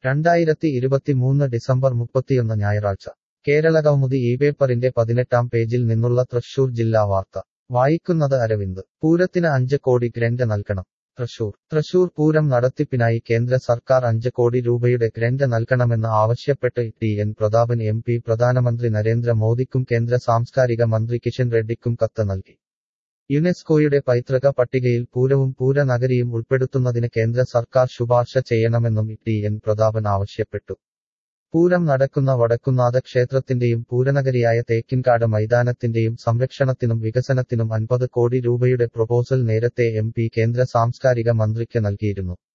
രണ്ടായിരത്തി ഇരുപത്തിമൂന്ന് ഡിസംബർ മുപ്പത്തിയൊന്ന് ഞായറാഴ്ച കേരളകൗമുദി ഈ പേപ്പറിന്റെ പതിനെട്ടാം പേജിൽ നിന്നുള്ള തൃശൂർ ജില്ലാ വാർത്ത വായിക്കുന്നത് അരവിന്ദ് പൂരത്തിന് അഞ്ച് കോടി ഗ്രന്റ് നൽകണം തൃശൂർ തൃശൂർ പൂരം നടത്തിപ്പിനായി കേന്ദ്ര സർക്കാർ അഞ്ച് കോടി രൂപയുടെ ഗ്രന്റ് നൽകണമെന്ന് ആവശ്യപ്പെട്ട് T N Prathapan M P പ്രധാനമന്ത്രി നരേന്ദ്ര മോദിക്കും കേന്ദ്ര സാംസ്കാരിക മന്ത്രി കിഷൻ റെഡ്ഡിക്കും കത്ത് നൽകി യുനെസ്കോയുടെ പൈതൃക പട്ടികയിൽ പൂരവും പൂരനഗരിയും ഉൾപ്പെടുത്തുന്നതിന് കേന്ദ്ര സർക്കാർ ശുപാർശ ചെയ്യണമെന്നും ടി എൻ പ്രതാപൻ ആവശ്യപ്പെട്ടു പൂരം നടക്കുന്ന വടക്കുന്നാഥ ക്ഷേത്രത്തിന്റെയും പൂരനഗരിയായ തേക്കിൻകാട് മൈതാനത്തിന്റെയും സംരക്ഷണത്തിനും വികസനത്തിനും അൻപത് കോടി രൂപയുടെ പ്രൊപ്പോസൽ നേരത്തെ എം പി കേന്ദ്ര സാംസ്കാരിക മന്ത്രിക്ക് നൽകിയിരുന്നു